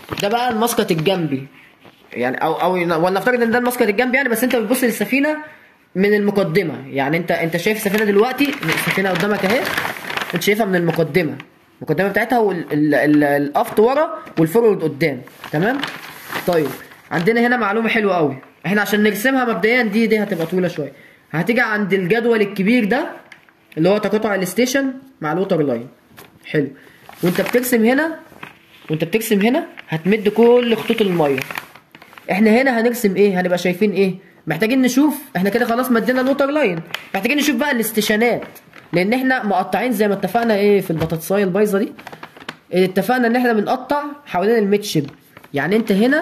ده بقى المسقط الجنبي يعني او او ولنفترض ان ده المسقط الجنبي يعني بس انت بتبص للسفينه من المقدمه يعني انت انت شايف السفينه دلوقتي السفينه قدامك اهي انت شايفها من المقدمه المقدمه بتاعتها والافت ورا والفورورد قدام تمام طيب عندنا هنا معلومه حلوه قوي احنا عشان نرسمها مبدئيا دي دي هتبقى طويله شويه هتيجي عند الجدول الكبير ده اللي هو تقاطع الستيشن مع الوتر لاين حلو وانت بترسم هنا وانت بترسم هنا هتمد كل خطوط الميه احنا هنا هنرسم ايه هنبقى شايفين ايه محتاجين نشوف احنا كده خلاص مدينا الوتر لاين محتاجين نشوف بقى الاستيشانات لان احنا مقطعين زي ما اتفقنا ايه في البطاطسايه البايظه دي اتفقنا ان احنا بنقطع حوالين الميتشب يعني انت هنا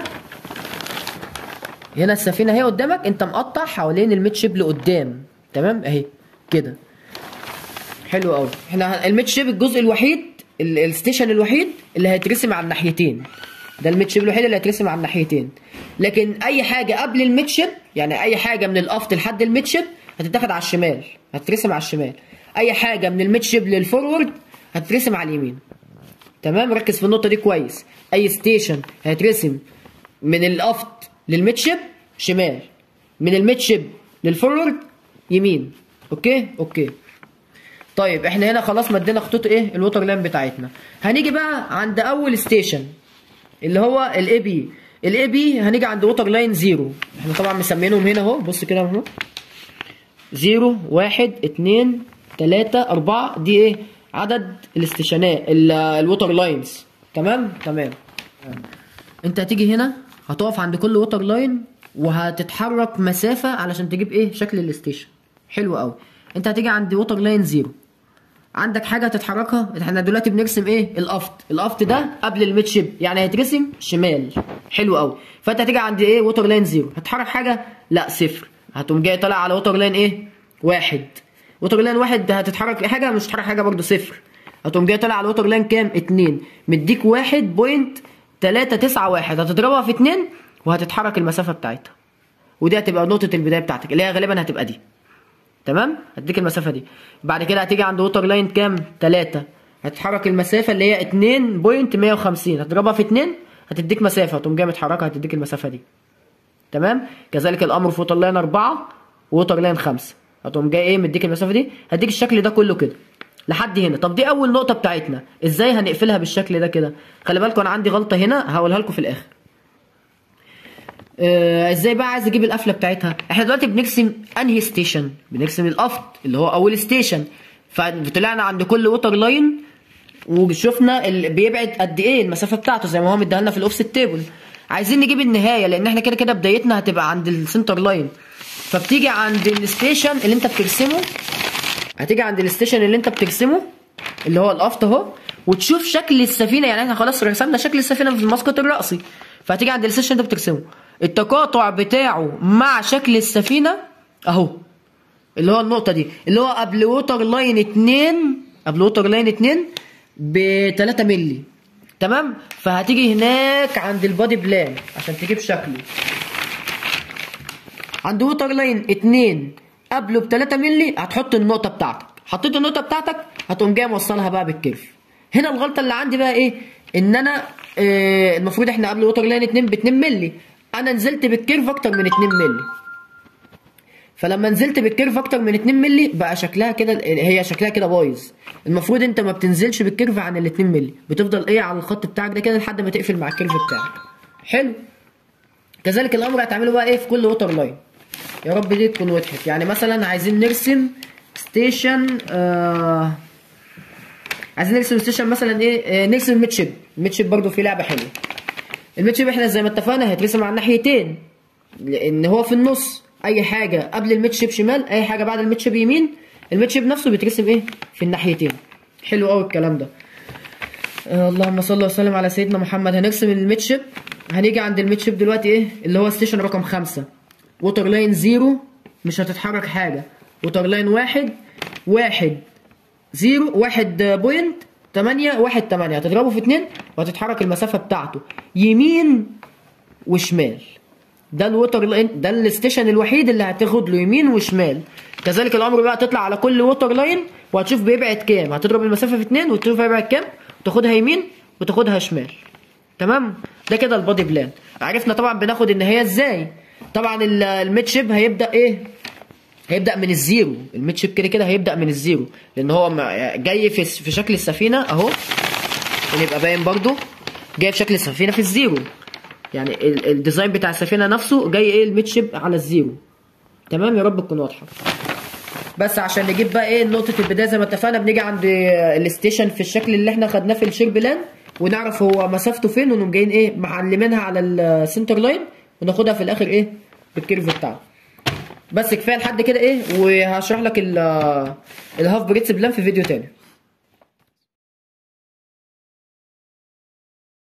هنا السفينه اهي قدامك انت مقطع حوالين الميتشب لقدام تمام اهي كده حلو قوي احنا الميتشب الجزء الوحيد ال- الستيشن الوحيد اللي هيترسم على الناحيتين ده الميتشب الوحيد اللي هيترسم على الناحيتين لكن اي حاجه قبل الميتشب يعني اي حاجه من الافت لحد الميتشب هتتاخد على الشمال هتترسم على الشمال اي حاجه من الميتشب للفورورد هتترسم على اليمين تمام ركز في النقطه دي كويس اي ستيشن هيترسم من الافت للميتشب شمال من الميتشب للفورورد يمين اوكي اوكي طيب احنا هنا خلاص مدينا خطوط ايه الوتر لاين بتاعتنا هنيجي بقى عند اول ستيشن اللي هو الاي بي الاي بي هنيجي عند ووتر لاين زيرو احنا طبعا مسمينهم هنا اهو بص كده اهو زيرو واحد اتنين تلاتة أربعة دي ايه عدد الاستيشانات ال- الووتر لاينز تمام تمام انت هتيجي هنا هتقف عند كل ووتر لاين وهتتحرك مسافة علشان تجيب ايه شكل الاستيشن حلو قوي انت هتيجي عند ووتر لاين زيرو عندك حاجه تتحركها احنا دلوقتي بنرسم ايه الافت الافت ده قبل الميدشيب يعني هيترسم شمال حلو قوي فانت هتيجي عند ايه ووتر لاين زيرو هتحرك حاجه لا صفر هتقوم جاي طالع على ووتر لاين ايه واحد ووتر لاين واحد هتتحرك حاجه مش هتتحرك حاجه برضه صفر هتقوم جاي طالع على ووتر لاين كام اتنين مديك واحد بوينت تلاتة تسعة واحد هتضربها في اتنين وهتتحرك المسافه بتاعتها ودي هتبقى نقطه البدايه بتاعتك اللي هي غالبا هتبقى دي تمام هديك المسافه دي بعد كده هتيجي عند ووتر لاين كام 3 هتتحرك المسافه اللي هي 2.150 هتضربها في 2 هتديك مسافه تقوم جاي متحركه هتديك المسافه دي تمام كذلك الامر في ووتر لاين 4 ووتر لاين 5 هتقوم جاي ايه مديك المسافه دي هديك الشكل ده كله كده لحد هنا طب دي اول نقطه بتاعتنا ازاي هنقفلها بالشكل ده كده خلي بالكم انا عندي غلطه هنا هقولها لكم في الاخر آه، ازاي بقى عايز اجيب القفله بتاعتها احنا دلوقتي بنرسم انهي ستيشن بنرسم الافت اللي هو اول ستيشن فطلعنا عند كل ووتر لاين وشفنا ال... بيبعد قد ايه المسافه بتاعته زي ما هو مديها لنا في الاوفست تيبل عايزين نجيب النهايه لان احنا كده كده بدايتنا هتبقى عند السنتر لاين فبتيجي عند الستيشن اللي انت بترسمه هتيجي عند الستيشن اللي انت بترسمه اللي هو الافت اهو وتشوف شكل السفينه يعني احنا خلاص رسمنا شكل السفينه في المسقط الرأسي فهتيجي عند الستيشن اللي انت بترسمه التقاطع بتاعه مع شكل السفينه اهو اللي هو النقطه دي اللي هو قبل ووتر لاين 2 قبل ووتر لاين 2 ب 3 مللي تمام فهتيجي هناك عند البادي بلان عشان تجيب شكله عند ووتر لاين 2 قبله ب 3 مللي هتحط النقطه بتاعتك حطيت النقطه بتاعتك هتقوم جاي موصلها بقى بالكيرف هنا الغلطه اللي عندي بقى ايه ان انا آه المفروض احنا قبل ووتر لاين 2 ب 2 مللي انا نزلت بالكيرف اكتر من 2 مللي فلما نزلت بالكيرف اكتر من 2 مللي بقى شكلها كده هي شكلها كده بايظ المفروض انت ما بتنزلش بالكيرف عن ال 2 مللي بتفضل ايه على الخط بتاعك ده كده لحد ما تقفل مع الكيرف بتاعك حلو كذلك الامر هتعمله بقى ايه في كل ووتر لاين يا رب دي تكون وضحت يعني مثلا عايزين نرسم ستيشن آه عايزين نرسم ستيشن مثلا ايه آه نرسم الميتشب الميتشب برضو في لعبه حلوه الميتشب احنا زي ما اتفقنا هيترسم على الناحيتين لان هو في النص اي حاجه قبل الميتشب شمال اي حاجه بعد الميتشب يمين الميتشب نفسه بيترسم ايه في الناحيتين حلو قوي الكلام ده آه اللهم صل وسلم على سيدنا محمد هنرسم الميتشب هنيجي عند الميتشب دلوقتي ايه اللي هو ستيشن رقم خمسة ووتر لاين زيرو مش هتتحرك حاجه ووتر لاين واحد واحد زيرو واحد بوينت تمانية واحد تمانية هتضربه في اتنين وهتتحرك المسافة بتاعته يمين وشمال ده الوتر لاين ده الستيشن الوحيد اللي هتاخد له يمين وشمال كذلك الامر بقى تطلع على كل ووتر لاين وهتشوف بيبعد كام هتضرب المسافة في اتنين وتشوف هيبعد كام وتاخدها يمين وتاخدها شمال تمام ده كده البادي بلان عرفنا طبعا بناخد النهايه ازاي طبعا ال- الميد شيب هيبدا ايه هيبدا من الزيرو الميد شيب كده كده هيبدا من الزيرو لان هو ما- جاي في في شكل السفينه اهو عشان يبقى باين برضو جاي في شكل السفينه في الزيرو يعني ال- الديزاين بتاع السفينه نفسه جاي ايه الميد شيب على الزيرو تمام يا رب تكون واضحه بس عشان نجيب بقى ايه نقطة البداية زي ما اتفقنا بنيجي عند الستيشن في الشكل اللي احنا خدناه في الشير بلان ونعرف هو مسافته فين ونقوم جايين ايه معلمينها على السنتر لاين وناخدها في الاخر ايه بالكيرف بتاعها بس كفايه لحد كده ايه وهشرح لك ال- الهاف بريتس بلان في فيديو تاني